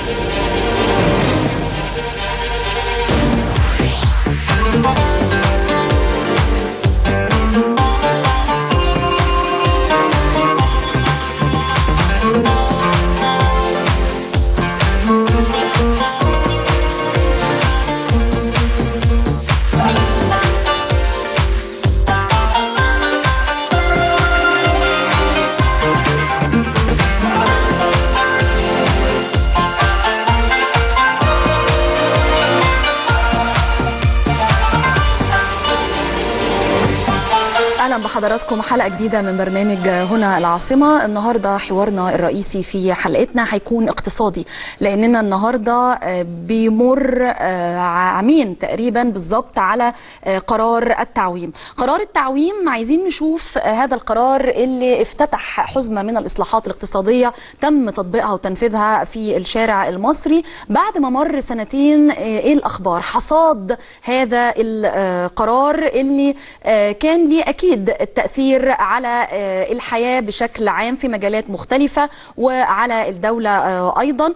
اهلا بحضراتكم حلقه جديده من برنامج هنا العاصمه النهارده حوارنا الرئيسي في حلقتنا هيكون اقتصادي لاننا النهارده آه، بيمر آه، عامين تقريبا بالظبط على آه، قرار التعويم قرار التعويم عايزين نشوف آه، هذا القرار اللي افتتح حزمه من الاصلاحات الاقتصاديه تم تطبيقها وتنفيذها في الشارع المصري بعد ما مر سنتين آه، ايه الاخبار حصاد هذا القرار اللي آه، كان ليه اكيد التاثير على آه، الحياه بشكل عام في مجالات مختلفه وعلى الدوله آه، ايضا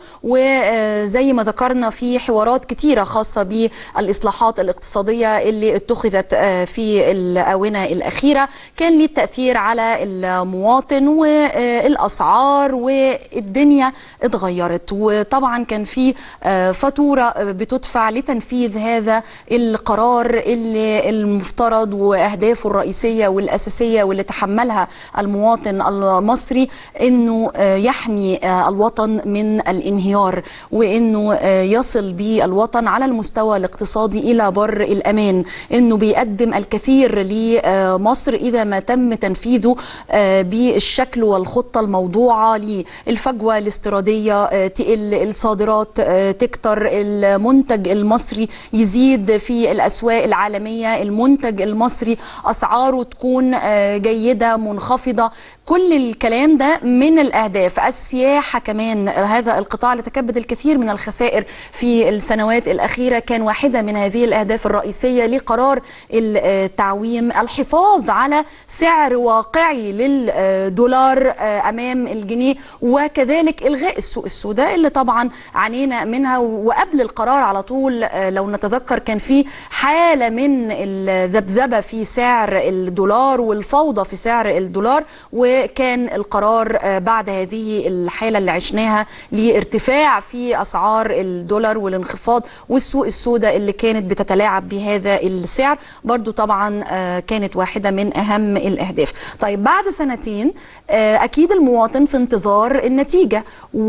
وزي ما ذكرنا في حوارات كتيره خاصه بالاصلاحات الاقتصاديه اللي اتخذت آه، في الاونه الاخيره كان ليه التاثير على المواطن والاسعار والدنيا اتغيرت وطبعا كان في آه، فاتوره بتدفع لتنفيذ هذا القرار اللي المفترض واهدافه الرئيسيه والاساسيه واللي تحملها المواطن المصري انه آه، يحمي آه، الوطن من الانهيار وانه آه، يصل بالوطن على المستوى الاقتصادي الى بر الامان انه بيقدم الكثير لمصر اذا ما تم تنفيذه آه، بالشكل والخطه الموضوعه للفجوه الاستيراديه آه، تقل الصادرات آه، تكتر المنتج المصري يزيد في الاسواق العالميه المنتج المصري اسعاره تكون آه، جيده منخفضه كل الكلام ده من الاهداف السياحه كمان هذا القطاع اللي تكبد الكثير من الخسائر في السنوات الاخيره كان واحده من هذه الاهداف الرئيسيه لقرار التعويم الحفاظ على سعر واقعي للدولار آه، امام الجنيه وكذلك الغاء السوق السوداء اللي طبعا عانينا منها وقبل القرار على طول آه، لو نتذكر كان في حاله من الذبذبه في سعر الدولار والفوضى في سعر الدولار وكان القرار آه، بعد هذه الحاله اللي عشناها لارتفاع في اسعار الدولار والانخفاض والسوق السوداء اللي كانت بتتلاعب بهذا السعر برضو طبعا آه، كانت واحده من اهم الاهداف طيب بعد سنتين آه، اكيد المواطن في انتظار النتيجه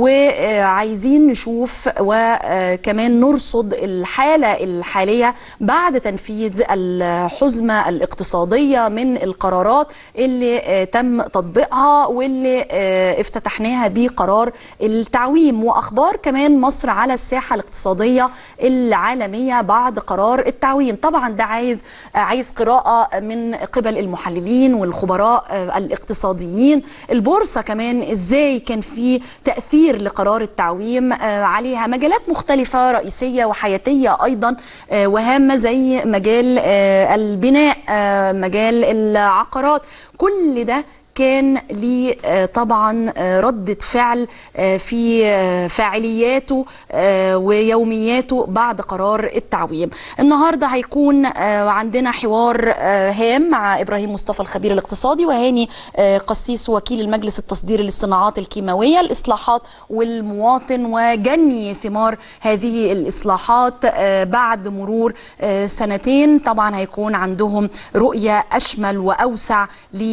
وعايزين نشوف وكمان نرصد الحاله الحاليه بعد تنفيذ الحزمه الاقتصاديه من القرارات اللي آه، تم تطبيقها واللي آه، افتتحناها بقرار التعويم واخبار كمان مصر على الساحه الاقتصاديه العالميه بعد قرار التعويم طبعا ده عايز آه، عايز قراءه من قبل المحللين والخبراء آه، الاقتصاديين البورصه كمان ازاي كان في تاثير لقرار التعويم آه، عليها مجالات مختلفه رئيسيه وحياتيه ايضا آه، وهامه زي مجال آه، البناء آه، مجال العقارات كل ده كان ليه آه، طبعا آه، ردة فعل آه، في آه، فاعلياته آه، ويومياته بعد قرار التعويم النهاردة هيكون آه، عندنا حوار آه، هام مع إبراهيم مصطفى الخبير الاقتصادي وهاني آه، قسيس وكيل المجلس التصديري للصناعات الكيماوية الإصلاحات والمواطن وجني ثمار هذه الإصلاحات آه، بعد مرور آه، سنتين طبعا هيكون عندهم رؤية أشمل وأوسع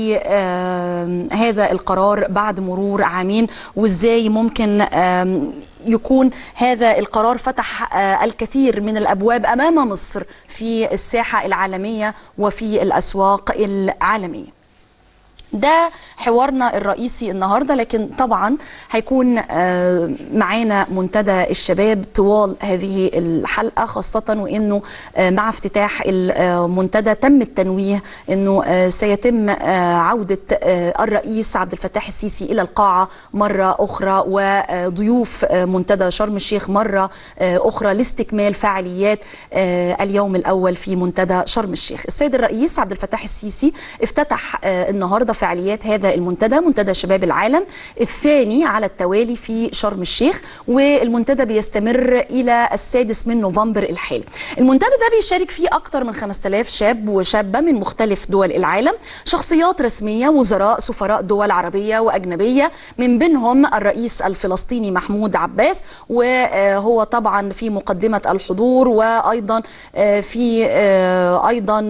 لهذا القرار بعد مرور عامين وإزاي ممكن آم، يكون هذا القرار فتح آه، الكثير من الابواب امام مصر في الساحه العالميه وفي الاسواق العالميه ده حوارنا الرئيسي النهارده لكن طبعا هيكون آه، معانا منتدى الشباب طوال هذه الحلقه خاصه وانه آه، مع افتتاح المنتدى تم التنويه انه آه، سيتم آه، عوده آه، الرئيس عبد الفتاح السيسي الى القاعه مره اخرى وضيوف آه، منتدى شرم الشيخ مره آه، اخرى لاستكمال فعاليات آه، اليوم الاول في منتدى شرم الشيخ السيد الرئيس عبد الفتاح السيسي افتتح آه، النهارده فعاليات هذا المنتدى منتدى شباب العالم الثاني على التوالي في شرم الشيخ والمنتدى بيستمر إلى السادس من نوفمبر الحالي المنتدى ده بيشارك فيه أكثر من 5000 شاب وشابة من مختلف دول العالم شخصيات رسمية وزراء سفراء دول عربية وأجنبية من بينهم الرئيس الفلسطيني محمود عباس وهو طبعا في مقدمة الحضور وأيضا في أيضا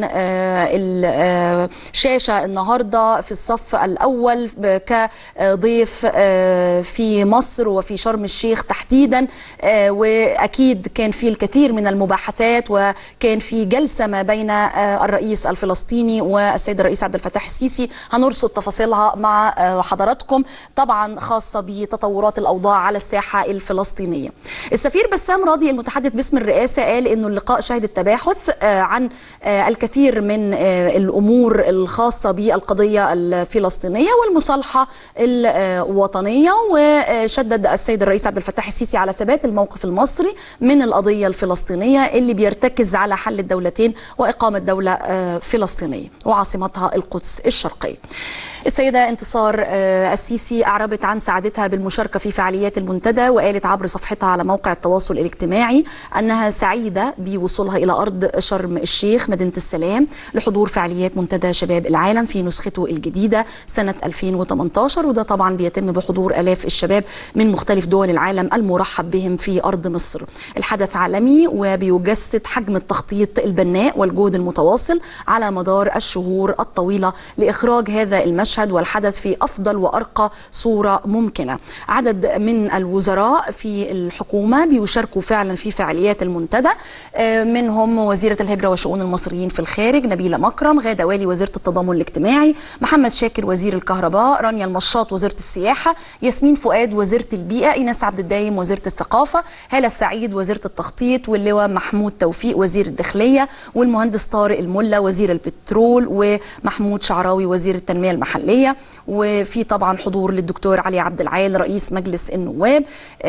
الشاشة النهاردة في الصف الأول كضيف في مصر وفي شرم الشيخ تحديدا وأكيد كان في الكثير من المباحثات وكان في جلسة ما بين الرئيس الفلسطيني والسيد الرئيس عبد الفتاح السيسي هنرصد تفاصيلها مع حضراتكم طبعا خاصة بتطورات الأوضاع على الساحة الفلسطينية السفير بسام راضي المتحدث باسم الرئاسة قال أنه اللقاء شهد التباحث عن الكثير من الأمور الخاصة بالقضية الفلسطينية والمصالحة الوطنية وشدد السيد الرئيس عبد الفتاح السيسي على ثبات الموقف المصري من القضية الفلسطينية اللي بيرتكز على حل الدولتين وإقامة دولة فلسطينية وعاصمتها القدس الشرقية السيدة انتصار السيسي أعربت عن سعادتها بالمشاركة في فعاليات المنتدى وقالت عبر صفحتها على موقع التواصل الاجتماعي أنها سعيدة بوصولها إلى أرض شرم الشيخ مدينة السلام لحضور فعاليات منتدى شباب العالم في نسخته الجديدة سنة 2018 وده طبعا بيتم بحضور آلاف الشباب من مختلف دول العالم المرحب بهم في أرض مصر الحدث عالمي وبيجسد حجم التخطيط البناء والجهد المتواصل على مدار الشهور الطويلة لإخراج هذا المشهد المشهد والحدث في أفضل وأرقى صورة ممكنة عدد من الوزراء في الحكومة بيشاركوا فعلا في فعاليات المنتدى منهم وزيرة الهجرة وشؤون المصريين في الخارج نبيلة مكرم غادة والي وزيرة التضامن الاجتماعي محمد شاكر وزير الكهرباء رانيا المشاط وزيرة السياحة ياسمين فؤاد وزيرة البيئة إيناس عبد الدايم وزيرة الثقافة هالة السعيد وزيرة التخطيط واللواء محمود توفيق وزير الداخلية والمهندس طارق الملا وزير البترول ومحمود شعراوي وزير التنمية المحلية المحليه وفي طبعا حضور للدكتور علي عبد العال رئيس مجلس النواب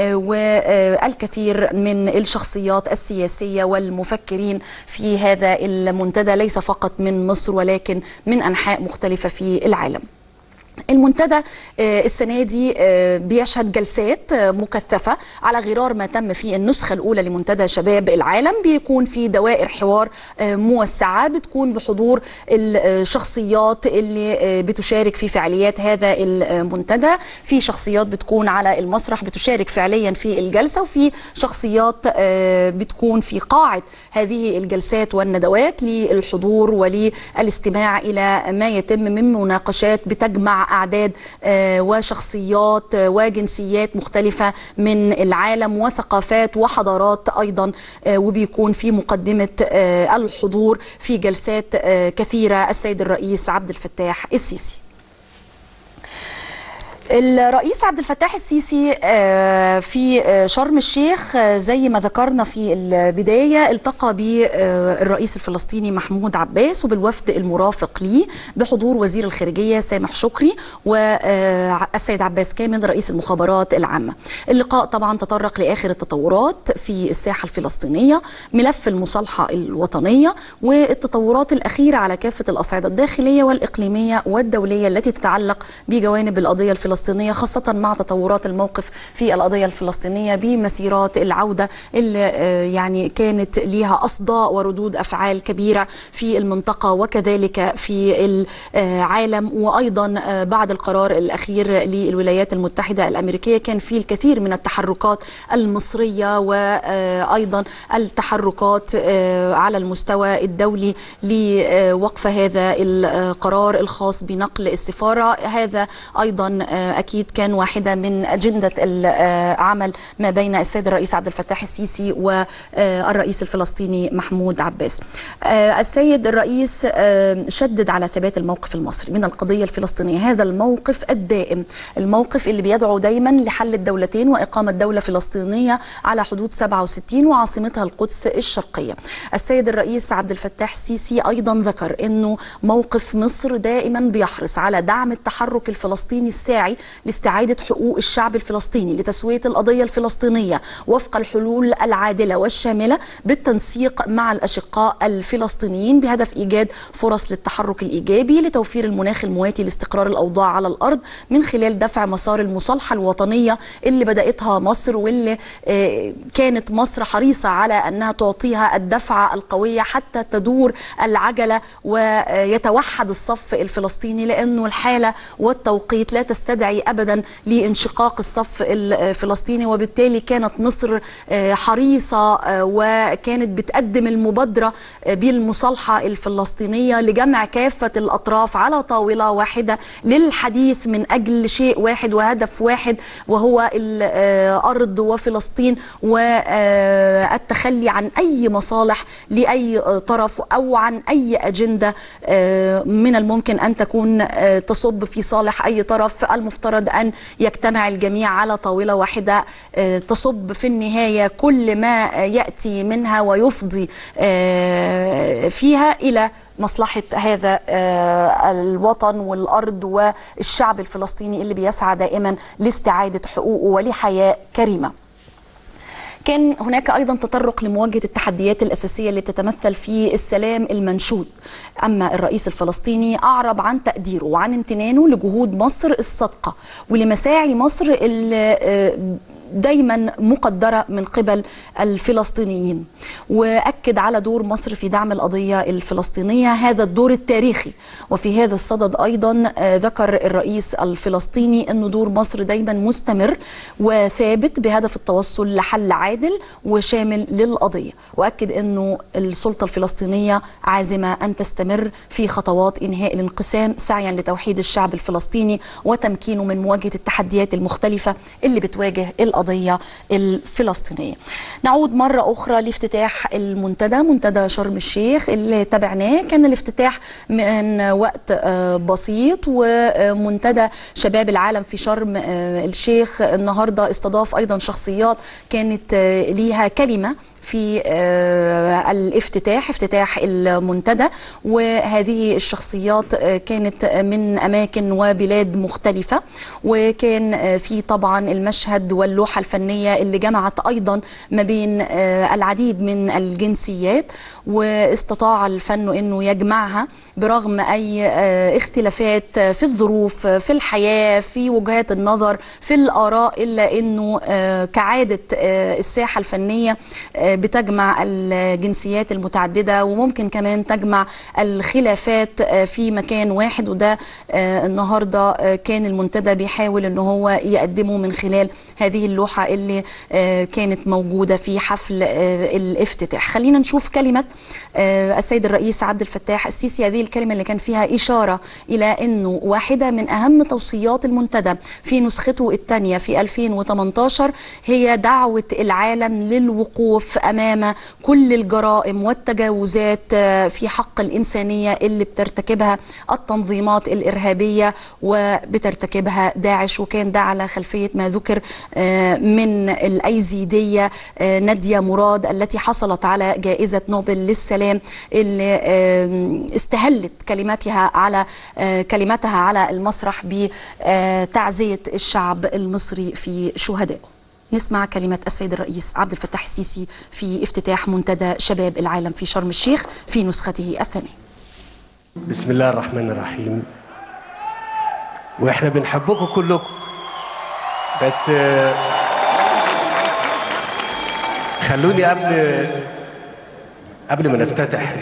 والكثير من الشخصيات السياسيه والمفكرين في هذا المنتدى ليس فقط من مصر ولكن من انحاء مختلفه في العالم. المنتدى السنة دي بيشهد جلسات مكثفة على غرار ما تم في النسخة الأولى لمنتدى شباب العالم بيكون في دوائر حوار موسعة بتكون بحضور الشخصيات اللي بتشارك في فعاليات هذا المنتدى في شخصيات بتكون على المسرح بتشارك فعليا في الجلسة وفي شخصيات بتكون في قاعة هذه الجلسات والندوات للحضور وللاستماع إلى ما يتم من مناقشات بتجمع أعداد وشخصيات وجنسيات مختلفة من العالم وثقافات وحضارات أيضا وبيكون في مقدمة الحضور في جلسات كثيرة السيد الرئيس عبد الفتاح السيسي الرئيس عبد الفتاح السيسي في شرم الشيخ زي ما ذكرنا في البدايه التقى بالرئيس الفلسطيني محمود عباس وبالوفد المرافق ليه بحضور وزير الخارجيه سامح شكري والسيد عباس كامل رئيس المخابرات العامه. اللقاء طبعا تطرق لاخر التطورات في الساحه الفلسطينيه، ملف المصالحه الوطنيه والتطورات الاخيره على كافه الاصعده الداخليه والاقليميه والدوليه التي تتعلق بجوانب القضيه الفلسطينيه الفلسطينية خاصة مع تطورات الموقف في القضية الفلسطينية بمسيرات العودة اللي يعني كانت لها أصداء وردود أفعال كبيرة في المنطقة وكذلك في العالم وأيضا بعد القرار الأخير للولايات المتحدة الأمريكية كان في الكثير من التحركات المصرية وأيضا التحركات على المستوى الدولي لوقف هذا القرار الخاص بنقل السفارة هذا أيضا اكيد كان واحده من اجنده العمل ما بين السيد الرئيس عبد الفتاح السيسي والرئيس الفلسطيني محمود عباس. السيد الرئيس شدد على ثبات الموقف المصري من القضيه الفلسطينيه، هذا الموقف الدائم، الموقف اللي بيدعو دايما لحل الدولتين واقامه دوله فلسطينيه على حدود 67 وعاصمتها القدس الشرقيه. السيد الرئيس عبد الفتاح السيسي ايضا ذكر انه موقف مصر دائما بيحرص على دعم التحرك الفلسطيني الساعي تسعى لاستعادة حقوق الشعب الفلسطيني لتسوية القضية الفلسطينية وفق الحلول العادلة والشاملة بالتنسيق مع الأشقاء الفلسطينيين بهدف إيجاد فرص للتحرك الإيجابي لتوفير المناخ المواتي لاستقرار الأوضاع على الأرض من خلال دفع مسار المصالحة الوطنية اللي بدأتها مصر واللي كانت مصر حريصة على أنها تعطيها الدفعة القوية حتى تدور العجلة ويتوحد الصف الفلسطيني لأنه الحالة والتوقيت لا تستدعي أبدا لانشقاق الصف الفلسطيني وبالتالي كانت مصر حريصة وكانت بتقدم المبادرة بالمصالحة الفلسطينية لجمع كافة الأطراف على طاولة واحدة للحديث من أجل شيء واحد وهدف واحد وهو الأرض وفلسطين والتخلي عن أي مصالح لأي طرف أو عن أي أجندة من الممكن أن تكون تصب في صالح أي طرف المفترض أن يجتمع الجميع على طاولة واحدة تصب في النهاية كل ما يأتي منها ويفضي فيها إلى مصلحة هذا الوطن والأرض والشعب الفلسطيني اللي بيسعى دائما لاستعادة حقوقه ولحياة كريمة كان هناك ايضا تطرق لمواجهه التحديات الاساسيه اللي بتتمثل في السلام المنشود اما الرئيس الفلسطيني اعرب عن تقديره وعن امتنانه لجهود مصر الصادقه ولمساعي مصر اللي دايما مقدره من قبل الفلسطينيين واكد على دور مصر في دعم القضيه الفلسطينيه هذا الدور التاريخي وفي هذا الصدد ايضا ذكر الرئيس الفلسطيني انه دور مصر دايما مستمر وثابت بهدف التوصل لحل عادل وشامل للقضيه واكد انه السلطه الفلسطينيه عازمه ان تستمر في خطوات انهاء الانقسام سعيا لتوحيد الشعب الفلسطيني وتمكينه من مواجهه التحديات المختلفه اللي بتواجه القضيه القضية الفلسطينية نعود مرة أخرى لافتتاح المنتدى منتدى شرم الشيخ اللي تابعناه كان الافتتاح من وقت بسيط ومنتدى شباب العالم في شرم الشيخ النهاردة استضاف أيضا شخصيات كانت ليها كلمة في الافتتاح افتتاح المنتدى وهذه الشخصيات كانت من اماكن وبلاد مختلفه وكان في طبعا المشهد واللوحه الفنيه اللي جمعت ايضا ما بين العديد من الجنسيات واستطاع الفن انه يجمعها برغم اي اختلافات في الظروف في الحياه في وجهات النظر في الاراء الا انه كعاده الساحه الفنيه بتجمع الجنسيات المتعددة وممكن كمان تجمع الخلافات في مكان واحد وده النهاردة كان المنتدى بيحاول ان هو يقدمه من خلال هذه اللوحة اللي كانت موجودة في حفل الافتتاح خلينا نشوف كلمة السيد الرئيس عبد الفتاح السيسي هذه الكلمة اللي كان فيها إشارة إلى أنه واحدة من أهم توصيات المنتدى في نسخته الثانية في 2018 هي دعوة العالم للوقوف امام كل الجرائم والتجاوزات في حق الانسانيه اللي بترتكبها التنظيمات الارهابيه وبترتكبها داعش وكان ده على خلفيه ما ذكر من الايزيديه ناديه مراد التي حصلت على جائزه نوبل للسلام اللي استهلت كلماتها على كلماتها على المسرح بتعزيه الشعب المصري في شهدائه نسمع كلمة السيد الرئيس عبد الفتاح السيسي في افتتاح منتدى شباب العالم في شرم الشيخ في نسخته الثانية بسم الله الرحمن الرحيم واحنا بنحبكم كلكم بس خلوني قبل قبل ما نفتتح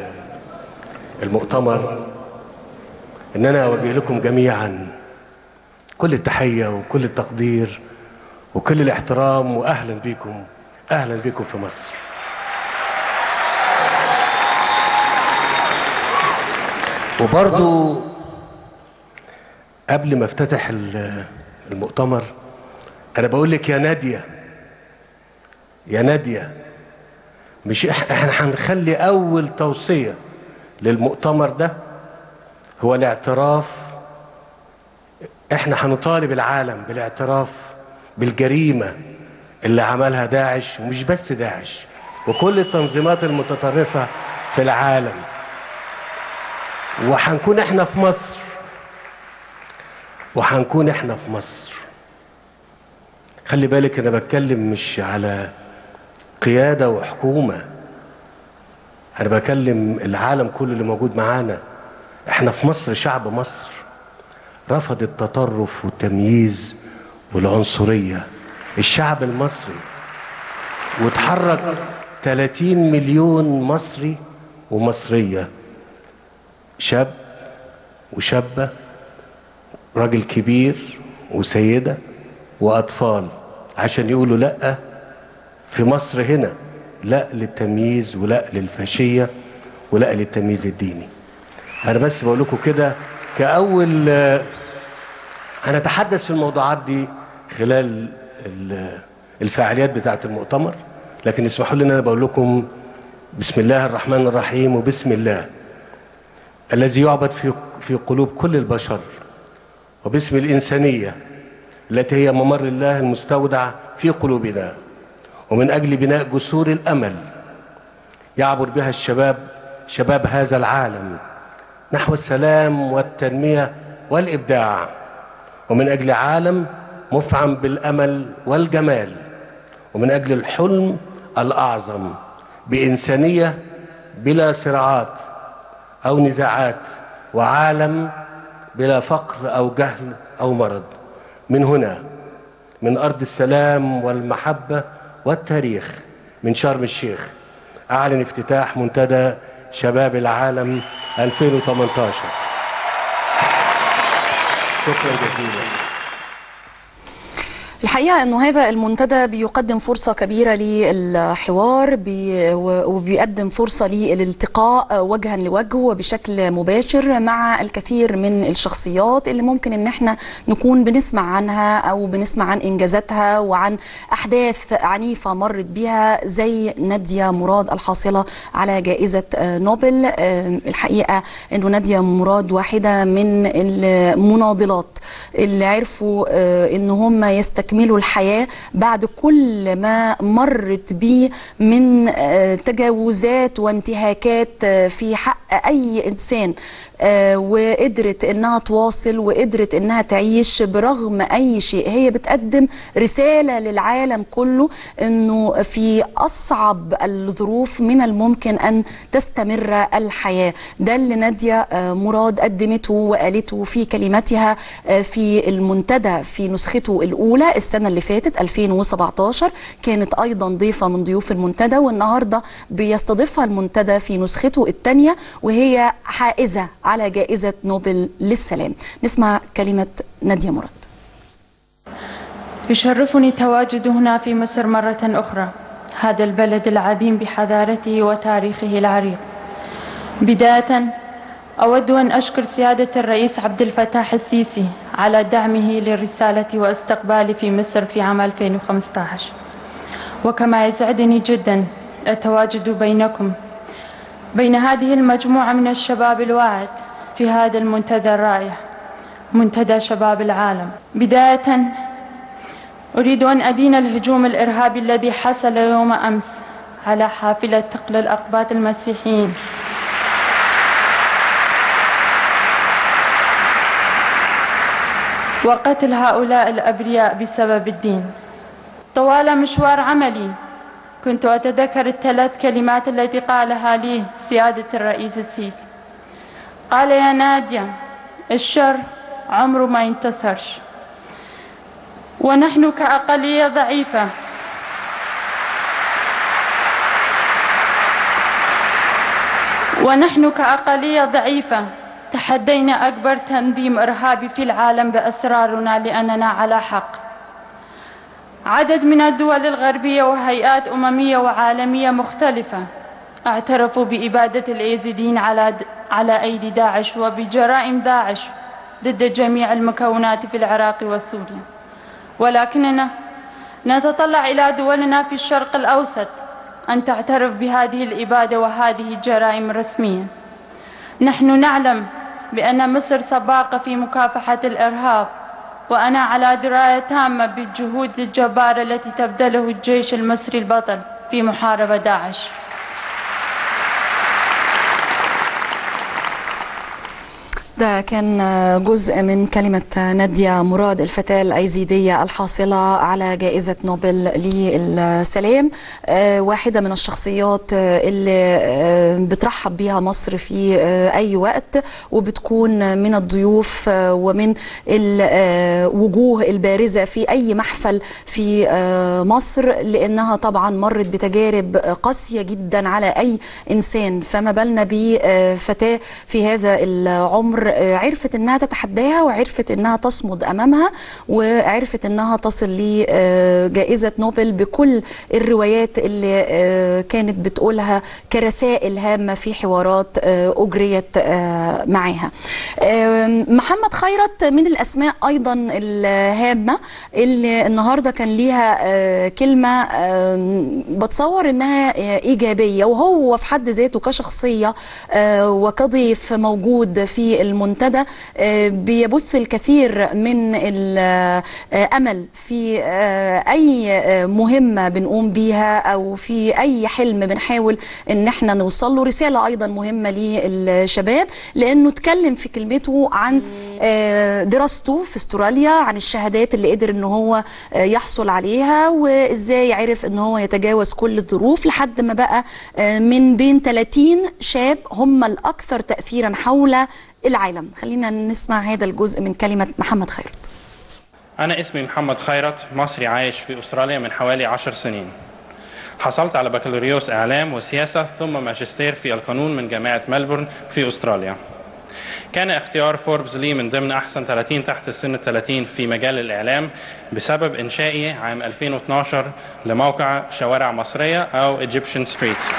المؤتمر ان انا اوجه لكم جميعا كل التحيه وكل التقدير وكل الاحترام واهلا بكم اهلا بكم في مصر وبرضو قبل ما افتتح المؤتمر انا بقول لك يا ناديه يا ناديه مش احنا هنخلي اول توصيه للمؤتمر ده هو الاعتراف احنا هنطالب العالم بالاعتراف بالجريمة اللي عملها داعش ومش بس داعش وكل التنظيمات المتطرفة في العالم وهنكون احنا في مصر وهنكون احنا في مصر خلي بالك انا بتكلم مش على قيادة وحكومة انا بكلم العالم كله اللي موجود معانا احنا في مصر شعب مصر رفض التطرف والتمييز والعنصرية الشعب المصري وتحرك 30 مليون مصري ومصرية شاب وشابة راجل كبير وسيدة وأطفال عشان يقولوا لأ في مصر هنا لا للتمييز ولا للفاشية ولا للتمييز الديني أنا بس بقول لكم كده كأول هنتحدث في الموضوعات دي خلال الفعاليات بتاعة المؤتمر لكن اسمحوا لي ان انا بقول لكم بسم الله الرحمن الرحيم وبسم الله الذي يعبد في في قلوب كل البشر وباسم الانسانيه التي هي ممر الله المستودع في قلوبنا ومن اجل بناء جسور الامل يعبر بها الشباب شباب هذا العالم نحو السلام والتنميه والابداع ومن اجل عالم مفعم بالامل والجمال ومن اجل الحلم الاعظم بانسانيه بلا صراعات او نزاعات وعالم بلا فقر او جهل او مرض من هنا من ارض السلام والمحبه والتاريخ من شرم الشيخ اعلن افتتاح منتدى شباب العالم 2018 شكرا جزيلا الحقيقة أنه هذا المنتدى بيقدم فرصة كبيرة للحوار بي وبيقدم فرصة للالتقاء وجها لوجه وبشكل مباشر مع الكثير من الشخصيات اللي ممكن أن احنا نكون بنسمع عنها أو بنسمع عن إنجازاتها وعن أحداث عنيفة مرت بها زي نادية مراد الحاصلة على جائزة نوبل الحقيقة أنه نادية مراد واحدة من المناضلات اللي عرفوا أن هم يستكملوا يستكملوا الحياة بعد كل ما مرت به من تجاوزات وانتهاكات في حق أي إنسان وقدرت انها تواصل وقدرت انها تعيش برغم اي شيء هي بتقدم رساله للعالم كله انه في اصعب الظروف من الممكن ان تستمر الحياه ده اللي ناديه مراد قدمته وقالته في كلمتها في المنتدى في نسخته الاولى السنه اللي فاتت 2017 كانت ايضا ضيفه من ضيوف المنتدى والنهارده بيستضيفها المنتدى في نسخته الثانيه وهي حائزه على جائزة نوبل للسلام نسمع كلمة نادية مراد يشرفني تواجد هنا في مصر مرة أخرى هذا البلد العظيم بحضارته وتاريخه العريق بداية أود أن أشكر سيادة الرئيس عبد الفتاح السيسي على دعمه للرسالة واستقبالي في مصر في عام 2015 وكما يسعدني جدا التواجد بينكم بين هذه المجموعة من الشباب الواعد في هذا المنتدى الرائع منتدى شباب العالم بداية أريد أن أدين الهجوم الإرهابي الذي حصل يوم أمس على حافلة تقل الأقباط المسيحيين وقتل هؤلاء الأبرياء بسبب الدين طوال مشوار عملي كنت أتذكر الثلاث كلمات التي قالها لي سيادة الرئيس السيسي قال يا نادية الشر عمره ما ينتصرش ونحن كأقلية ضعيفة ونحن كأقلية ضعيفة تحدينا أكبر تنظيم إرهابي في العالم بأسرارنا لأننا على حق عدد من الدول الغربية وهيئات أممية وعالمية مختلفة اعترفوا بإبادة الإيزيديين على على أيدي داعش وبجرائم داعش ضد جميع المكونات في العراق وسوريا ولكننا نتطلع إلى دولنا في الشرق الأوسط أن تعترف بهذه الإبادة وهذه الجرائم رسميا نحن نعلم بأن مصر سباقة في مكافحة الإرهاب وأنا على دراية تامة بالجهود الجبارة التي تبذله الجيش المصري البطل في محاربة داعش ده كان جزء من كلمة نادية مراد الفتاة الأيزيدية الحاصلة على جائزة نوبل للسلام واحدة من الشخصيات اللي بترحب بها مصر في أي وقت وبتكون من الضيوف ومن الوجوه البارزة في أي محفل في مصر لأنها طبعا مرت بتجارب قاسية جدا على أي إنسان فما بالنا بفتاة في هذا العمر عرفت انها تتحداها وعرفت انها تصمد امامها وعرفت انها تصل لجائزه نوبل بكل الروايات اللي كانت بتقولها كرسائل هامه في حوارات اجريت معاها. محمد خيرت من الاسماء ايضا الهامه اللي النهارده كان ليها كلمه بتصور انها ايجابيه وهو في حد ذاته كشخصيه وكضيف موجود في المنتدى بيبث الكثير من الامل في اي مهمه بنقوم بيها او في اي حلم بنحاول ان احنا نوصل له رساله ايضا مهمه للشباب لانه اتكلم في كلمته عن دراسته في استراليا عن الشهادات اللي قدر ان هو يحصل عليها وازاي عرف ان هو يتجاوز كل الظروف لحد ما بقى من بين 30 شاب هم الاكثر تاثيرا حول العالم خلينا نسمع هذا الجزء من كلمة محمد خيرت أنا اسمي محمد خيرت مصري عايش في أستراليا من حوالي عشر سنين حصلت على بكالوريوس إعلام وسياسة ثم ماجستير في القانون من جامعة ملبورن في أستراليا كان اختيار فوربس لي من ضمن أحسن 30 تحت السن 30 في مجال الإعلام بسبب إنشائي عام 2012 لموقع شوارع مصرية أو Egyptian Streets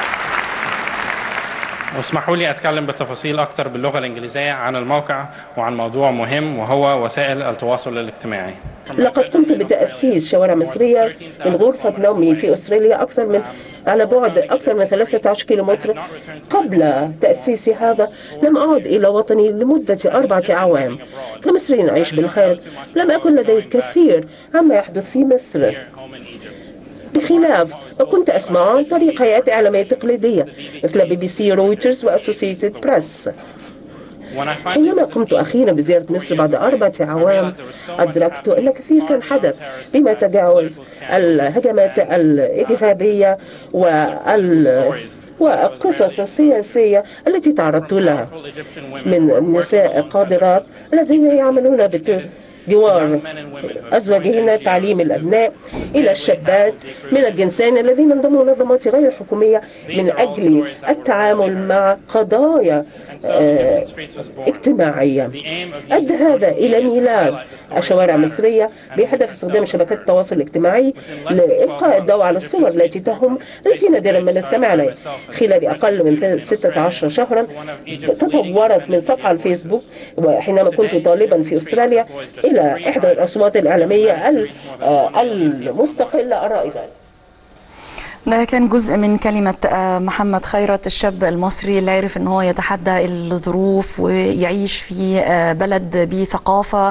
واسمحوا لي اتكلم بتفاصيل اكتر باللغه الانجليزيه عن الموقع وعن موضوع مهم وهو وسائل التواصل الاجتماعي. لقد قمت بتاسيس شوارع مصريه من غرفه نومي في استراليا اكثر من على بعد اكثر من 13 كيلومتر قبل تاسيس هذا لم اعد الى وطني لمده اربعه اعوام كمصري اعيش بالخارج لم اكن لدي الكثير عما يحدث في مصر بخلاف ما كنت أسمع عن طريق هيئات إعلامية تقليدية مثل بي بي سي رويترز وأسوسيتد بريس حينما قمت أخيرا بزيارة مصر بعد أربعة أعوام أدركت أن كثير كان حدث بما يتجاوز الهجمات الإجهابية وال والقصص السياسية التي تعرضت لها من نساء قادرات الذين يعملون بت... جوار أزواجهن تعليم الأبناء إلى الشابات من الجنسين الذين انضموا منظمات غير حكومية من أجل التعامل مع قضايا اجتماعية أدى هذا إلى ميلاد الشوارع المصرية بهدف استخدام شبكات التواصل الاجتماعي لإلقاء الضوء على الصور التي تهم التي نادرا ما نستمع عليها خلال أقل من 16 شهرا تطورت من صفحة على الفيسبوك وحينما كنت طالبا في أستراليا إلى إحدى الأصوات الإعلامية المستقلة الرائدة ده كان جزء من كلمة محمد خيرت الشاب المصري اللي عرف ان هو يتحدى الظروف ويعيش في بلد بثقافة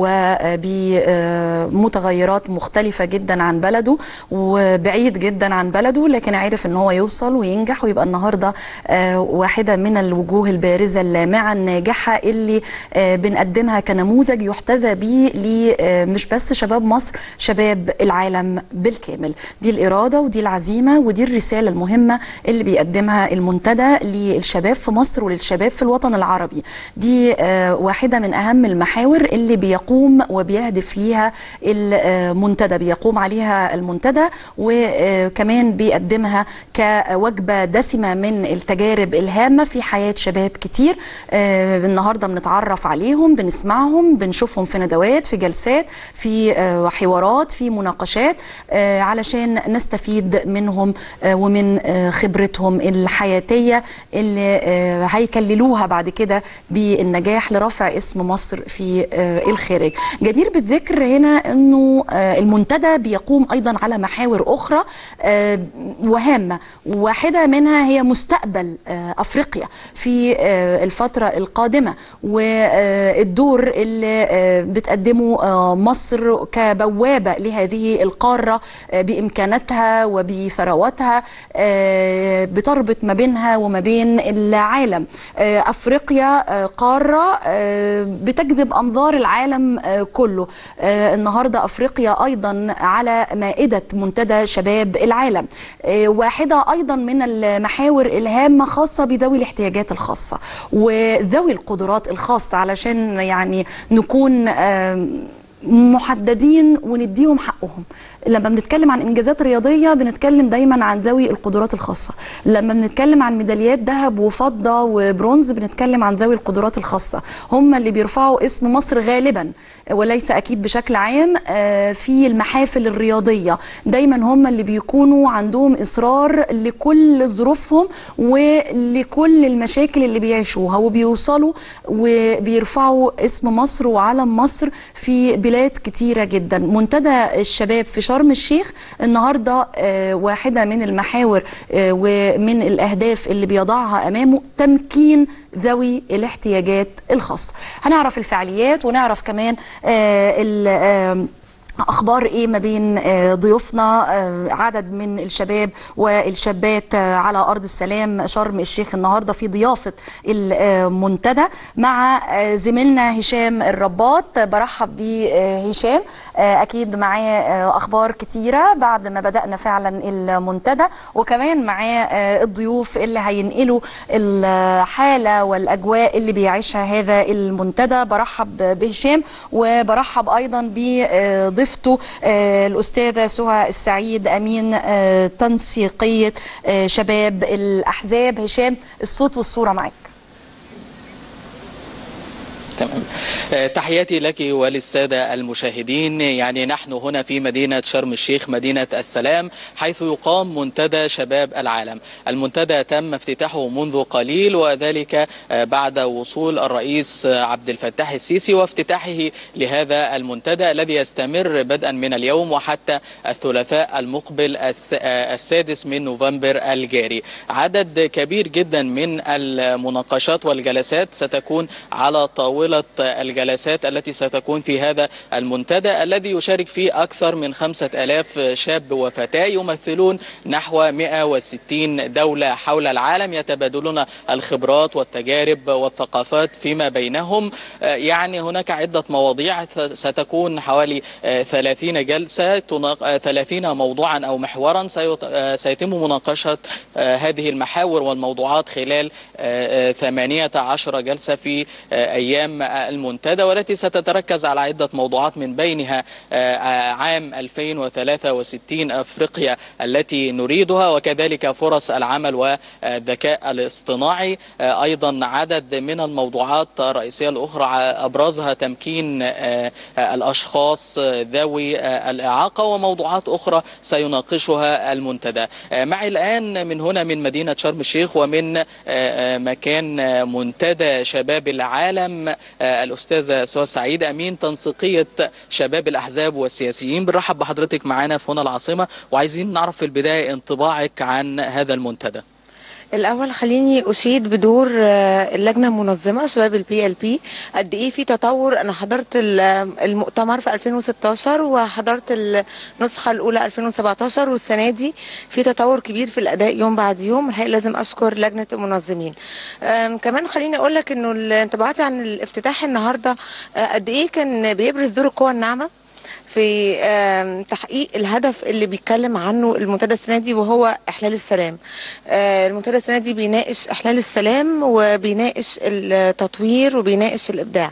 وبمتغيرات مختلفة جدا عن بلده وبعيد جدا عن بلده لكن عرف ان هو يوصل وينجح ويبقى النهاردة واحدة من الوجوه البارزة اللامعة الناجحة اللي بنقدمها كنموذج يحتذى به مش بس شباب مصر شباب العالم بالكامل دي الإرادة ودي العزيمة العزيمة ودي الرسالة المهمة اللي بيقدمها المنتدى للشباب في مصر وللشباب في الوطن العربي دي واحدة من أهم المحاور اللي بيقوم وبيهدف ليها المنتدى بيقوم عليها المنتدى وكمان بيقدمها كوجبة دسمة من التجارب الهامة في حياة شباب كتير النهاردة بنتعرف عليهم بنسمعهم بنشوفهم في ندوات في جلسات في حوارات في مناقشات علشان نستفيد منهم منهم ومن خبرتهم الحياتية اللي هيكللوها بعد كده بالنجاح لرفع اسم مصر في الخارج جدير بالذكر هنا أنه المنتدى بيقوم أيضا على محاور أخرى وهامة واحدة منها هي مستقبل أفريقيا في الفترة القادمة والدور اللي بتقدمه مصر كبوابة لهذه القارة بإمكاناتها وبثقافتها ثرواتها آه، بتربط ما بينها وما بين العالم آه، افريقيا آه، قاره آه، بتجذب انظار العالم آه، كله آه، النهارده افريقيا ايضا على مائده منتدى شباب العالم آه، واحده ايضا من المحاور الهامه خاصه بذوي الاحتياجات الخاصه وذوي القدرات الخاصه علشان يعني نكون آم، محددين ونديهم حقهم لما بنتكلم عن انجازات رياضيه بنتكلم دايما عن ذوي القدرات الخاصه لما بنتكلم عن ميداليات ذهب وفضه وبرونز بنتكلم عن ذوي القدرات الخاصه هم اللي بيرفعوا اسم مصر غالبا وليس اكيد بشكل عام آه، في المحافل الرياضيه دايما هم اللي بيكونوا عندهم اصرار لكل ظروفهم ولكل المشاكل اللي بيعيشوها وبيوصلوا وبيرفعوا اسم مصر وعلم مصر في بلاد كتيره جدا منتدى الشباب في شرم الشيخ النهارده آه، واحده من المحاور آه، ومن الاهداف اللي بيضعها امامه تمكين ذوي الاحتياجات الخاصه هنعرف الفعاليات ونعرف كمان آه، ال- آه، اخبار ايه ما بين آه، ضيوفنا آه، عدد من الشباب والشابات آه، على ارض السلام شرم الشيخ النهارده في ضيافه المنتدى مع آه، زميلنا هشام الرباط برحب بهشام اكيد معاه آه، اخبار كتيره بعد ما بدانا فعلا المنتدى وكمان معاه آه، الضيوف اللي هينقلوا الحاله والاجواء اللي بيعيشها هذا المنتدى برحب بهشام وبرحب ايضا بضيفته آه، الاستاذه سهى السعيد امين آه، تنسيقيه آه، شباب الاحزاب هشام الصوت والصوره معاك تمام آه، تحياتي لك وللسادة المشاهدين يعني نحن هنا في مدينة شرم الشيخ مدينة السلام حيث يقام منتدى شباب العالم المنتدى تم افتتاحه منذ قليل وذلك آه، بعد وصول الرئيس آه، عبد الفتاح السيسي وافتتاحه لهذا المنتدى الذي يستمر بدءا من اليوم وحتى الثلاثاء المقبل الس- آه، السادس من نوفمبر الجاري عدد كبير جدا من المناقشات والجلسات ستكون على طاولة الجلسات التي ستكون في هذا المنتدى الذي يشارك فيه أكثر من خمسة ألاف شاب وفتاة يمثلون نحو 160 دولة حول العالم يتبادلون الخبرات والتجارب والثقافات فيما بينهم آه، يعني هناك عدة مواضيع س- ستكون حوالي آه، 30 جلسة تناق- آه، 30 موضوعا أو محورا سيط- آه، سيتم مناقشة آه، هذه المحاور والموضوعات خلال آه، آه، 18 جلسة في آه، أيام آه، المنتدى والتي ستتركز على عدة موضوعات من بينها آه، آه، عام 2063 أفريقيا التي نريدها وكذلك فرص العمل والذكاء الاصطناعي آه، أيضا عدد من الموضوعات الرئيسية الأخرى ع- أبرزها تمكين آه، آه، الأشخاص آه، ذوي آه، الإعاقة وموضوعات أخرى سيناقشها المنتدى آه، معي الآن من هنا من مدينة شرم الشيخ ومن آه، آه، مكان آه، منتدى شباب العالم آه، الأستاذة سهى سعيد أمين تنسيقية شباب الأحزاب والسياسيين بنرحب بحضرتك معنا في هنا العاصمة وعايزين نعرف في البداية انطباعك عن هذا المنتدى الأول خليني أشيد بدور آه، اللجنة المنظمة شباب البي ال بي قد إيه في تطور أنا حضرت ال- المؤتمر في 2016 وحضرت النسخة الأولى 2017 والسنة دي في تطور كبير في الأداء يوم بعد يوم الحقيقة لازم أشكر لجنة المنظمين آم، كمان خليني أقول لك إنه انطباعاتي عن الافتتاح النهاردة آه، قد إيه كان بيبرز دور القوى الناعمة في آم، تحقيق الهدف اللي بيتكلم عنه المنتدى السنه دي وهو احلال السلام. آه، المنتدى السنه دي بيناقش احلال السلام وبيناقش التطوير وبيناقش الابداع.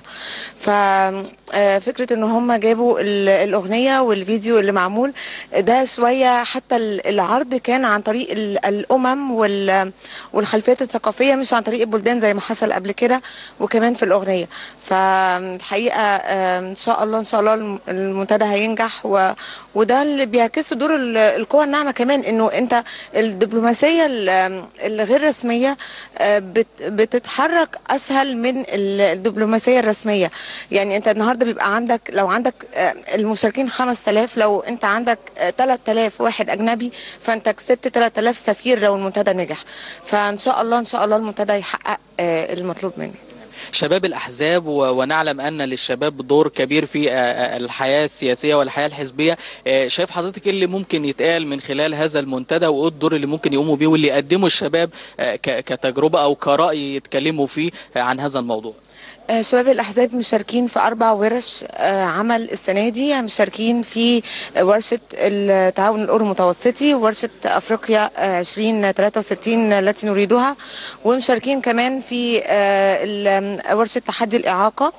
ففكره ان هم جابوا ال- الاغنيه والفيديو اللي معمول ده شويه حتى ال- العرض كان عن طريق ال- الامم وال- والخلفيات الثقافيه مش عن طريق البلدان زي ما حصل قبل كده وكمان في الاغنيه. فالحقيقه آه، ان شاء الله ان شاء الله الم- المنتدى هينجح و... وده اللي بيعكسه دور ال- القوى الناعمه كمان انه انت الدبلوماسيه ال- الغير رسميه آه، بت... بتتحرك اسهل من ال- الدبلوماسيه الرسميه يعني انت النهارده بيبقى عندك لو عندك آه، المشاركين 5000 لو انت عندك آه، 3000 واحد اجنبي فانت كسبت 3000 سفير لو المنتدى نجح فان شاء الله ان شاء الله المنتدى يحقق آه، المطلوب منه شباب الأحزاب و- ونعلم أن للشباب دور كبير في آه، آه، الحياة السياسية والحياة الحزبية آه، شايف حضرتك إيه اللي ممكن يتقال من خلال هذا المنتدى وإيه الدور اللي ممكن يقوموا بيه واللي يقدموا الشباب آه، ك- كتجربة أو كرأي يتكلموا فيه آه، عن هذا الموضوع آه، شباب الأحزاب مشاركين في أربع ورش آه، عمل السنة دي مشاركين في ورشة التعاون الأورو المتوسطي وورشة أفريقيا آه، 2063 التي نريدها ومشاركين كمان في آه، ال- ورشة تحدي الإعاقة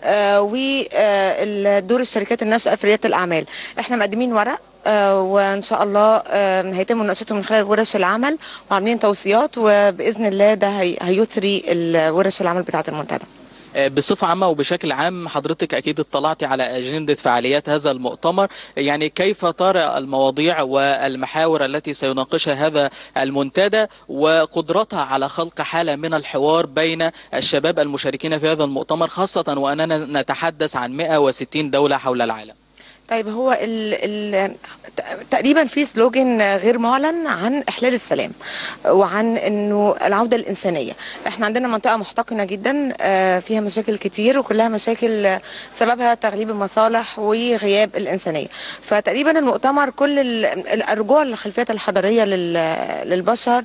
ودور الشركات الناشئة في ريادة الأعمال احنا مقدمين ورق آه، وان شاء الله آه، هيتم مناقشته من خلال ورش العمل وعاملين توصيات وباذن الله ده هي- هيثري ال- ورش العمل بتاعه المنتدى آه، بصفة عامة وبشكل عام حضرتك أكيد اطلعتي على أجندة فعاليات هذا المؤتمر يعني كيف ترى المواضيع والمحاور التي سيناقشها هذا المنتدى وقدرتها على خلق حالة من الحوار بين الشباب المشاركين في هذا المؤتمر خاصة وأننا نتحدث عن 160 دولة حول العالم طيب هو ال ال تقريبا في سلوجن غير معلن عن احلال السلام وعن انه العوده الانسانيه احنا عندنا منطقه محتقنه جدا آه، فيها مشاكل كتير وكلها مشاكل سببها تغليب المصالح وغياب الانسانيه فتقريبا المؤتمر كل ال- الرجوع للخلفيات الحضاريه لل- للبشر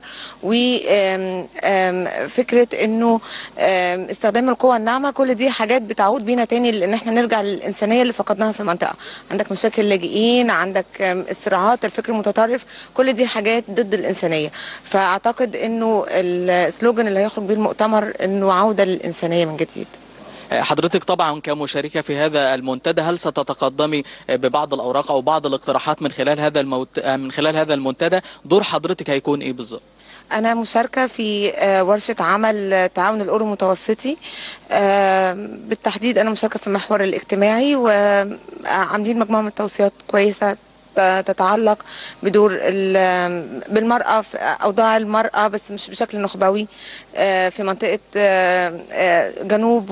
وفكره انه آم، استخدام القوى الناعمه كل دي حاجات بتعود بينا تاني لان احنا نرجع للانسانيه اللي فقدناها في المنطقه عندك مشاكل لاجئين عندك آم، الصراعات الفكر المتطرف كل دي حاجات ضد الانسانيه فاعتقد انه السلوجان اللي هيخرج بيه المؤتمر انه عوده للانسانيه من جديد آه، حضرتك طبعا كمشاركة في هذا المنتدى هل ستتقدمي آه، ببعض الأوراق أو بعض الاقتراحات من خلال هذا الموت... آه، من خلال هذا المنتدى دور حضرتك هيكون إيه بالظبط؟ أنا مشاركة في آه، ورشة عمل آه، تعاون الأورو المتوسطي آه، بالتحديد أنا مشاركة في المحور الاجتماعي وعاملين مجموعة من التوصيات كويسة ت- تتعلق بدور ال- بالمرأة في أوضاع المرأة بس مش بشكل نخبوي آه، في منطقة آه، آه، جنوب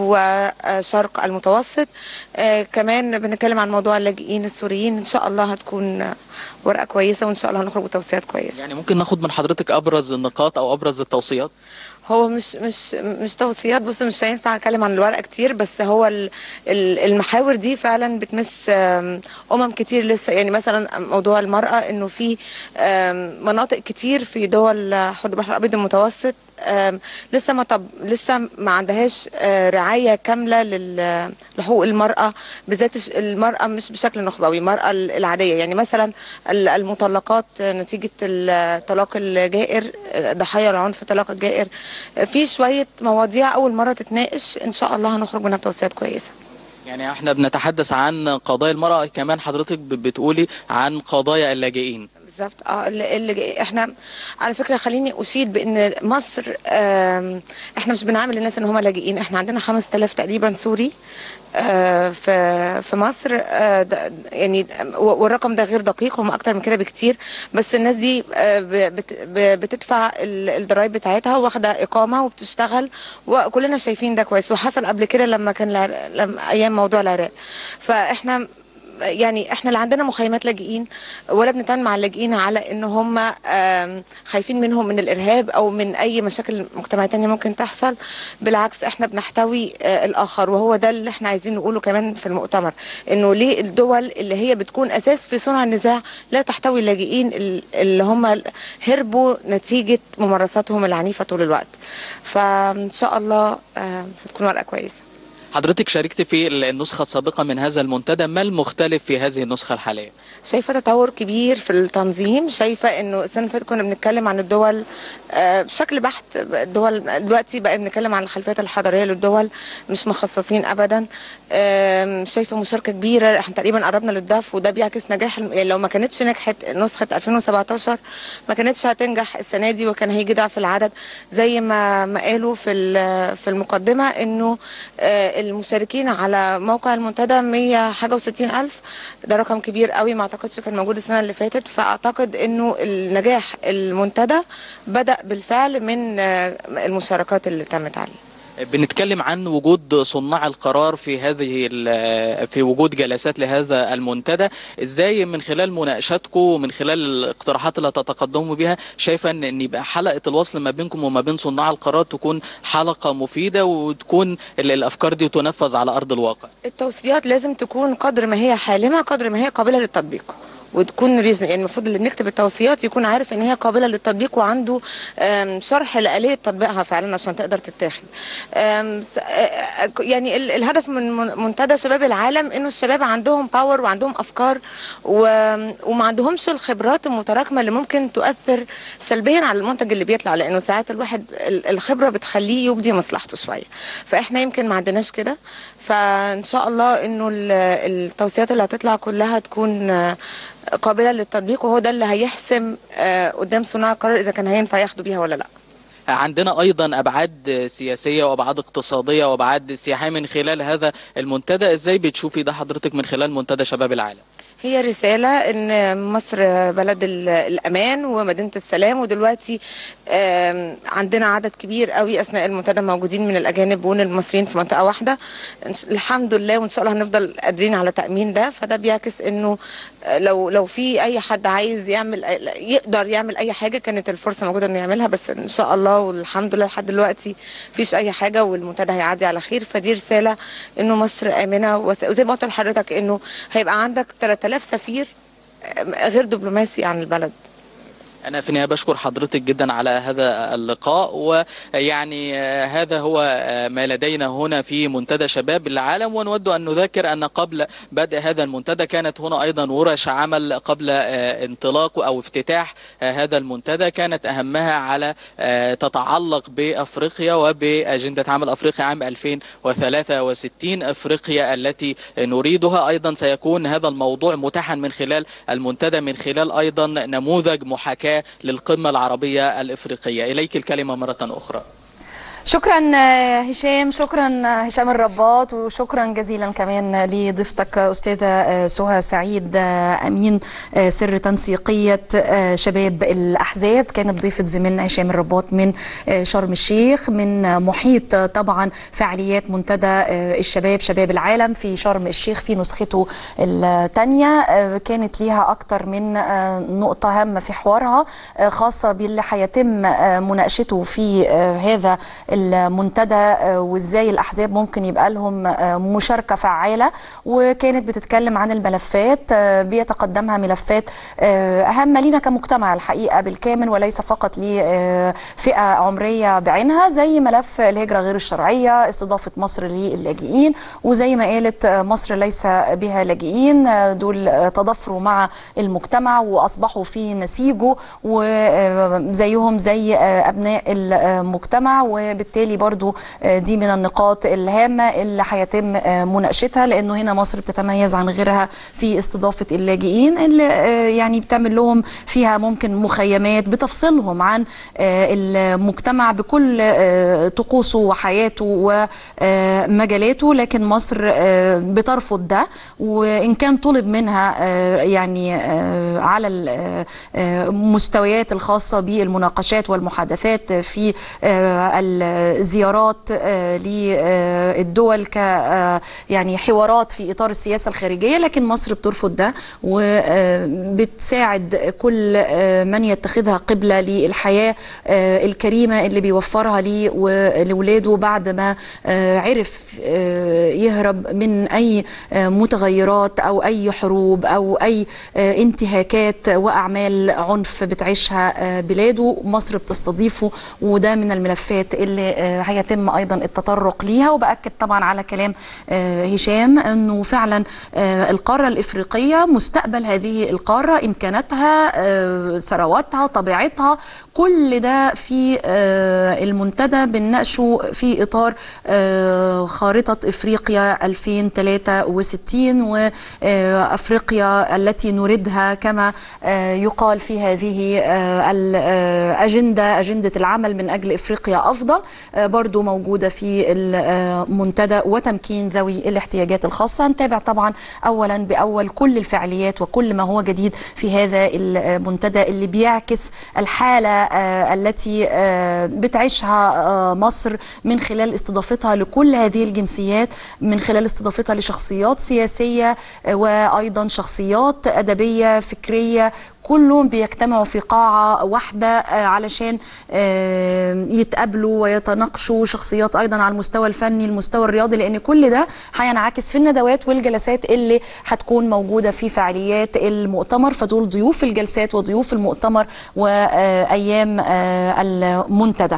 وشرق المتوسط آه، كمان بنتكلم عن موضوع اللاجئين السوريين إن شاء الله هتكون آه، ورقة كويسة وإن شاء الله هنخرج بتوصيات كويسة يعني ممكن ناخد من حضرتك أبرز النقاط أو أبرز التوصيات؟ هو مش مش مش توصيات بص مش هينفع اتكلم عن الورقه كتير بس هو ال- ال- المحاور دي فعلا بتمس آم، امم كتير لسه يعني مثلا موضوع المراه انه في آم، مناطق كتير في دول حوض البحر الابيض المتوسط آم، لسه ما طب لسه ما عندهاش آه، رعايه كامله لل- لحقوق المراه بالذات الش- المراه مش بشكل نخبوي المراه ال- العاديه يعني مثلا ال- المطلقات نتيجه الطلاق الجائر آه، ضحايا العنف الطلاق الجائر آه، في شويه مواضيع اول مره تتناقش ان شاء الله هنخرج منها بتوصيات كويسه يعني احنا بنتحدث عن قضايا المرأة كمان حضرتك ب- بتقولي عن قضايا اللاجئين بالظبط اه اللي, اللي احنا على فكره خليني اشيد بان مصر آم، احنا مش بنعامل الناس ان هم لاجئين احنا عندنا 5000 تقريبا سوري آه، في في مصر آه، ده- يعني و- والرقم ده غير دقيق هم اكتر من كده بكتير بس الناس دي آه، ب- بت- ب- بتدفع ال- الضرايب بتاعتها واخده اقامه وبتشتغل وكلنا شايفين ده كويس وحصل قبل كده لما كان العراق- لما ايام موضوع العراق فاحنا يعني احنا لا عندنا مخيمات لاجئين ولا بنتعامل مع اللاجئين على ان هم آم، خايفين منهم من الارهاب او من اي مشاكل مجتمعيه تانية ممكن تحصل بالعكس احنا بنحتوي آه، الاخر وهو ده اللي احنا عايزين نقوله كمان في المؤتمر انه ليه الدول اللي هي بتكون اساس في صنع النزاع لا تحتوي اللاجئين ال- اللي هم هربوا نتيجه ممارساتهم العنيفه طول الوقت فان شاء الله آه، هتكون ورقه كويسه حضرتك شاركت في النسخة السابقة من هذا المنتدى ما المختلف في هذه النسخة الحالية؟ شايفه تطور كبير في التنظيم شايفه انه السنه اللي فاتت كنا بنتكلم عن الدول آه، بشكل بحت الدول دلوقتي بقى بنتكلم عن الخلفيات الحضاريه للدول مش مخصصين ابدا آم، شايفه مشاركه كبيره احنا تقريبا قربنا للضعف وده بيعكس نجاح الم- يعني لو ما كانتش نجحت نسخه 2017 ما كانتش هتنجح السنه دي وكان هيجي ضعف العدد زي ما ما قالوا في ال- في المقدمه انه آه، المشاركين على موقع المنتدى 100 حاجه و60 الف ده رقم كبير قوي ما اعتقدش كان موجود السنه اللي فاتت فاعتقد انه النجاح المنتدى بدا بالفعل من آه، المشاركات اللي تمت عليه بنتكلم عن وجود صناع القرار في هذه ال- في وجود جلسات لهذا المنتدى ازاي من خلال مناقشاتكم ومن خلال الاقتراحات اللي تتقدموا بها شايفه ان إن يبقى حلقه الوصل ما بينكم وما بين صناع القرار تكون حلقه مفيده وتكون ال- الافكار دي تنفذ على ارض الواقع التوصيات لازم تكون قدر ما هي حالمه قدر ما هي قابله للتطبيق وتكون ريزن يعني المفروض اللي بنكتب التوصيات يكون عارف ان هي قابله للتطبيق وعنده آم، شرح لآلية تطبيقها فعلا عشان تقدر تتاخد آم، س- آه، يعني ال- الهدف من من- منتدى شباب العالم انه الشباب عندهم باور وعندهم افكار و- وما عندهمش الخبرات المتراكمه اللي ممكن تؤثر سلبيا على المنتج اللي بيطلع لانه ساعات الواحد ال- الخبره بتخليه يبدي مصلحته شويه فاحنا يمكن ما عندناش كده فان شاء الله انه ال- التوصيات اللي هتطلع كلها تكون آه، قابله للتطبيق وهو ده اللي هيحسم آه، قدام صناع القرار اذا كان هينفع ياخدوا بيها ولا لا عندنا ايضا ابعاد سياسيه وابعاد اقتصاديه وابعاد سياحيه من خلال هذا المنتدى ازاي بتشوفي ده حضرتك من خلال منتدى شباب العالم هي رسالة إن مصر بلد ال- الأمان ومدينة السلام ودلوقتي آم، عندنا عدد كبير قوي أثناء المنتدى موجودين من الأجانب ومن المصريين في منطقة واحدة إن ش- الحمد لله وإن شاء الله هنفضل قادرين على تأمين ده فده بيعكس إنه آه، لو لو في أي حد عايز يعمل يقدر يعمل أي حاجة كانت الفرصة موجودة إنه يعملها بس إن شاء الله والحمد لله لحد دلوقتي مفيش أي حاجة والمنتدى هيعدي على خير فدي رسالة إنه مصر آمنة وس- وزي ما قلت لحضرتك إنه هيبقى عندك 3000 سفير آه، غير دبلوماسي عن البلد أنا في النهاية بشكر حضرتك جدا على هذا اللقاء ويعني آه، هذا هو آه، ما لدينا هنا في منتدى شباب العالم ونود أن نذكر أن قبل بدء هذا المنتدى كانت هنا أيضا ورش عمل قبل آه، انطلاق أو افتتاح آه، هذا المنتدى كانت أهمها على آه، تتعلق بأفريقيا وبأجندة عمل أفريقيا عام 2063 أفريقيا التي نريدها أيضا سيكون هذا الموضوع متاحا من خلال المنتدى من خلال أيضا نموذج محاكاة للقمة العربية الإفريقية إليك الكلمة مرة أخرى شكرا آه، هشام شكرا آه، هشام الرباط وشكرا جزيلا كمان لضيفتك آه، استاذه آه، سهى سعيد آه، امين آه، سر تنسيقيه آه، شباب الاحزاب كانت ضيفه زميلنا هشام الرباط من آه، شرم الشيخ من آه، محيط آه، طبعا فعاليات منتدى آه، الشباب شباب العالم في شرم الشيخ في نسخته الثانيه كانت ليها اكتر من آه، نقطه هامه في حوارها آه، خاصه باللي هيتم آه، مناقشته في آه، هذا المنتدى آه، وازاي الاحزاب ممكن يبقى لهم آه، مشاركه فعاله وكانت بتتكلم عن الملفات آه، بيتقدمها ملفات آه، اهم لينا كمجتمع الحقيقه بالكامل وليس فقط لفئه عمريه بعينها زي ملف الهجره غير الشرعيه استضافه مصر للاجئين وزي ما قالت آه، مصر ليس بها لاجئين آه، دول آه، تضافروا مع المجتمع واصبحوا في نسيجه وزيهم زي آه، ابناء المجتمع وبالتالي برضو آه، دي من النقاط الهامه اللي هيتم آه، مناقشتها لانه هنا مصر بتتميز عن غيرها في استضافه اللاجئين اللي آه، يعني بتعمل لهم فيها ممكن مخيمات بتفصلهم عن آه، المجتمع بكل آه، طقوسه وحياته ومجالاته لكن مصر آه، بترفض ده وان كان طلب منها آه، يعني آه، على المستويات الخاصه بالمناقشات والمحادثات في آه، الزيارات آه، للدول ك آه، يعني حوارات في اطار السياسه الخارجيه لكن مصر بترفض ده وبتساعد كل آه، من يتخذها قبله للحياه آه، الكريمه اللي بيوفرها ليه ولاولاده بعد ما آه، عرف آه، يهرب من اي آه، متغيرات او اي حروب او اي آه، انتهاكات واعمال عنف بتعيشها آه، بلاده مصر بتستضيفه وده من الملفات اللي آه، هيتم ايضا التطرق ليها وباكد طبعا على كلام آه، هشام انه فعلا آه، القاره الافريقيه مستقبل هذه القاره امكاناتها آه، ثرواتها طبيعتها كل ده في آه، المنتدى بنناقشه في اطار آه، خارطه افريقيا 2063 وافريقيا التي نريدها كما آه، يقال في هذه آه، الاجنده اجنده العمل من اجل افريقيا افضل برضو موجودة في المنتدى وتمكين ذوي الاحتياجات الخاصة هنتابع طبعا أولا بأول كل الفعاليات وكل ما هو جديد في هذا المنتدى اللي بيعكس الحالة التي بتعيشها مصر من خلال استضافتها لكل هذه الجنسيات من خلال استضافتها لشخصيات سياسية وأيضا شخصيات أدبية فكرية كلهم بيجتمعوا في قاعة واحدة علشان يتقابلوا ويتناقشوا شخصيات أيضا على المستوى الفني المستوى الرياضي لأن كل ده هينعكس في الندوات والجلسات اللي هتكون موجودة في فعاليات المؤتمر فدول ضيوف الجلسات وضيوف المؤتمر وأيام المنتدى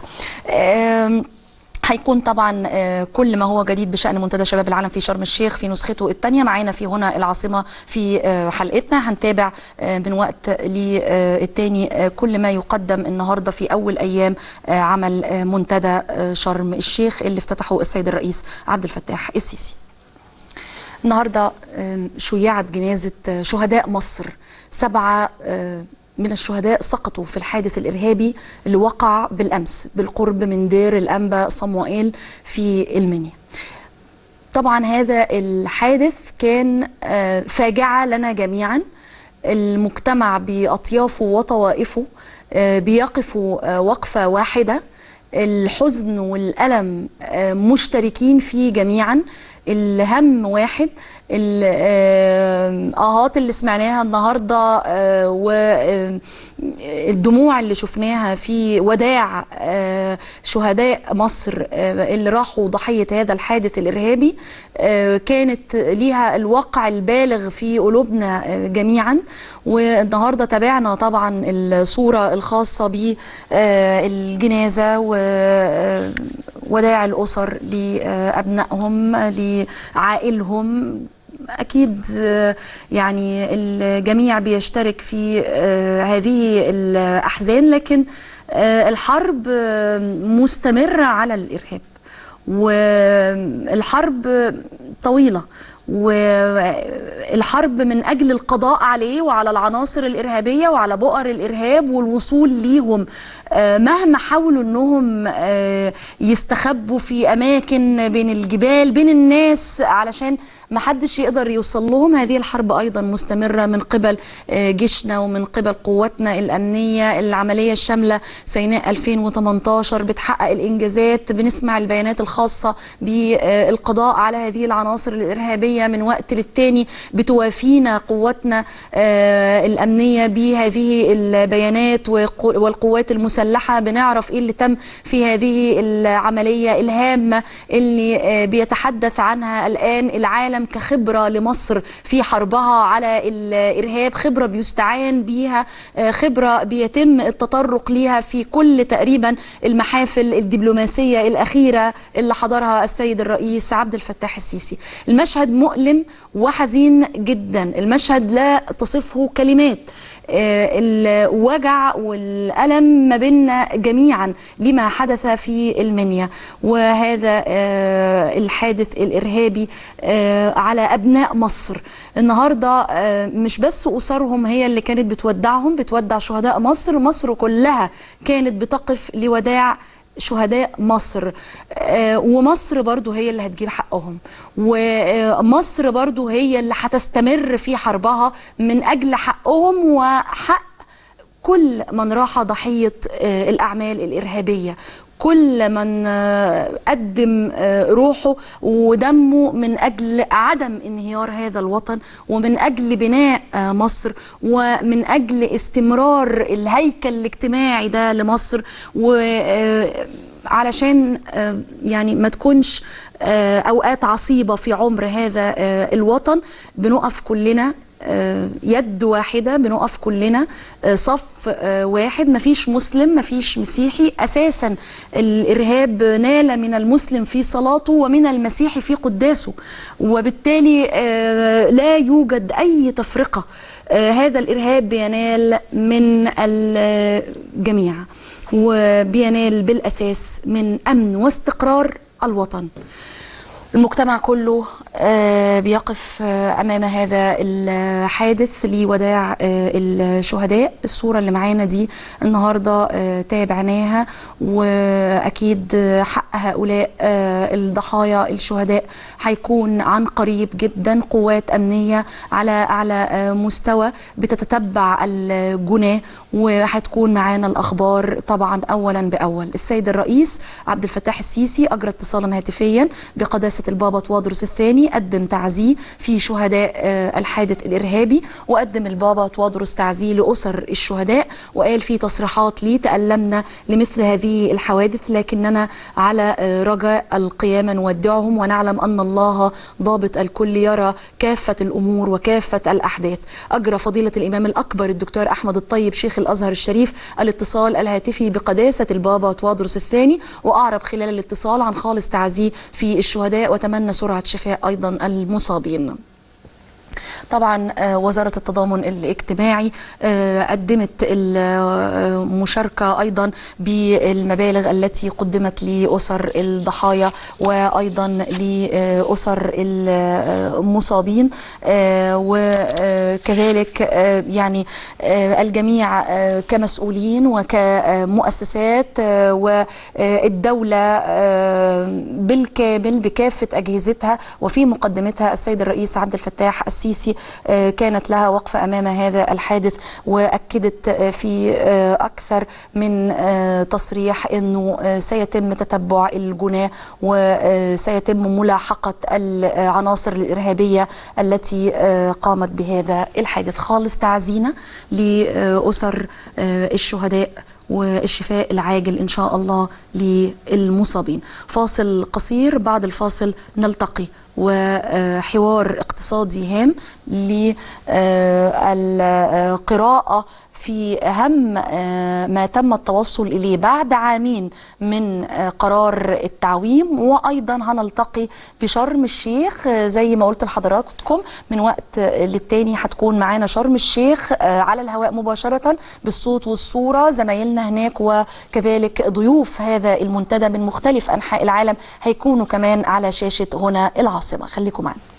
هيكون طبعا كل ما هو جديد بشان منتدى شباب العالم في شرم الشيخ في نسخته الثانيه معانا في هنا العاصمه في حلقتنا هنتابع من وقت للتاني كل ما يقدم النهارده في اول ايام عمل منتدى شرم الشيخ اللي افتتحه السيد الرئيس عبد الفتاح السيسي. النهارده شيعت جنازه شهداء مصر سبعه من الشهداء سقطوا في الحادث الإرهابي اللي وقع بالأمس بالقرب من دير الأنبا صموئيل في المنيا طبعا هذا الحادث كان فاجعة لنا جميعا المجتمع بأطيافه وطوائفه بيقفوا وقفة واحدة الحزن والألم مشتركين فيه جميعا الهم واحد الاهات اللي سمعناها النهارده والدموع اللي شفناها في وداع شهداء مصر اللي راحوا ضحيه هذا الحادث الارهابي كانت ليها الوقع البالغ في قلوبنا جميعا والنهارده تابعنا طبعا الصوره الخاصه بالجنازه ووداع الاسر لابنائهم لعائلهم اكيد يعني الجميع بيشترك في هذه الاحزان لكن الحرب مستمره على الارهاب والحرب طويله والحرب من اجل القضاء عليه وعلى العناصر الارهابيه وعلى بؤر الارهاب والوصول ليهم مهما حاولوا انهم يستخبوا في اماكن بين الجبال بين الناس علشان ما حدش يقدر يوصل لهم هذه الحرب ايضا مستمره من قبل جيشنا ومن قبل قواتنا الامنيه العمليه الشامله سيناء 2018 بتحقق الانجازات بنسمع البيانات الخاصه بالقضاء على هذه العناصر الارهابيه من وقت للتاني بتوافينا قواتنا الامنيه بهذه البيانات والقوات المسلحه بنعرف ايه اللي تم في هذه العمليه الهامه اللي بيتحدث عنها الان العالم العالم كخبرة لمصر في حربها على الإرهاب خبرة بيستعان بيها خبرة بيتم التطرق ليها في كل تقريبا المحافل الدبلوماسية الأخيرة اللي حضرها السيد الرئيس عبد الفتاح السيسي المشهد مؤلم وحزين جدا المشهد لا تصفه كلمات الوجع والألم ما بيننا جميعا لما حدث في المنيا وهذا الحادث الإرهابي على أبناء مصر النهاردة مش بس أسرهم هي اللي كانت بتودعهم بتودع شهداء مصر مصر كلها كانت بتقف لوداع شهداء مصر ومصر برضو هي اللي هتجيب حقهم ومصر برضو هي اللي هتستمر في حربها من أجل حقهم وحق كل من راح ضحية الأعمال الإرهابية كل من قدم روحه ودمه من اجل عدم انهيار هذا الوطن ومن اجل بناء مصر ومن اجل استمرار الهيكل الاجتماعي ده لمصر وعلشان يعني ما تكونش اوقات عصيبه في عمر هذا الوطن بنقف كلنا يد واحدة بنقف كلنا صف واحد مفيش مسلم مفيش مسيحي أساسا الإرهاب نال من المسلم في صلاته ومن المسيحي في قداسه وبالتالي لا يوجد أي تفرقة هذا الإرهاب بينال من الجميع وبينال بالأساس من أمن واستقرار الوطن المجتمع كله آه، بيقف آه، امام هذا الحادث لوداع آه، الشهداء الصوره اللي معانا دي النهارده آه، تابعناها واكيد آه، حق هؤلاء آه، الضحايا الشهداء هيكون عن قريب جدا قوات امنيه على اعلى آه، مستوى بتتتبع الجناه وهتكون معانا الاخبار طبعا اولا باول السيد الرئيس عبد الفتاح السيسي اجرى اتصالا هاتفيا بقداسه البابا توادرس الثاني قدم تعزيه في شهداء آه، الحادث الارهابي وقدم البابا توادرس تعزيه لاسر الشهداء وقال في تصريحات لي تالمنا لمثل هذه الحوادث لكننا على آه، رجاء القيام نودعهم ونعلم ان الله ضابط الكل يرى كافه الامور وكافه الاحداث اجرى فضيله الامام الاكبر الدكتور احمد الطيب شيخ الازهر الشريف الاتصال الهاتفي بقداسه البابا توادرس الثاني واعرب خلال الاتصال عن خالص تعزيه في الشهداء وتمنى سرعه شفاء ايضا المصابين طبعا آه، وزارة التضامن الاجتماعي آه، قدمت المشاركة أيضا بالمبالغ التي قدمت لأسر الضحايا وأيضا لأسر المصابين آه، وكذلك آه، يعني آه، الجميع آه، كمسؤولين وكمؤسسات آه، والدولة آه، بالكامل بكافة أجهزتها وفي مقدمتها السيد الرئيس عبد الفتاح السيسي آه، كانت لها وقفة أمام هذا الحادث وأكدت آه، في آه، أكثر من آه، تصريح أنه آه، سيتم تتبع الجناه وسيتم ملاحقة العناصر الإرهابية التي آه، قامت بهذا الحادث خالص تعزينا لأسر آه، الشهداء والشفاء العاجل إن شاء الله للمصابين فاصل قصير بعد الفاصل نلتقي وحوار اقتصادي هام للقراءة في أهم آه، ما تم التوصل إليه بعد عامين من آه، قرار التعويم وأيضا هنلتقي بشرم الشيخ آه، زي ما قلت لحضراتكم من وقت آه، للتاني هتكون معانا شرم الشيخ آه، على الهواء مباشرة بالصوت والصورة زمايلنا هناك وكذلك ضيوف هذا المنتدى من مختلف أنحاء العالم هيكونوا كمان على شاشة هنا العاصمة خليكم معنا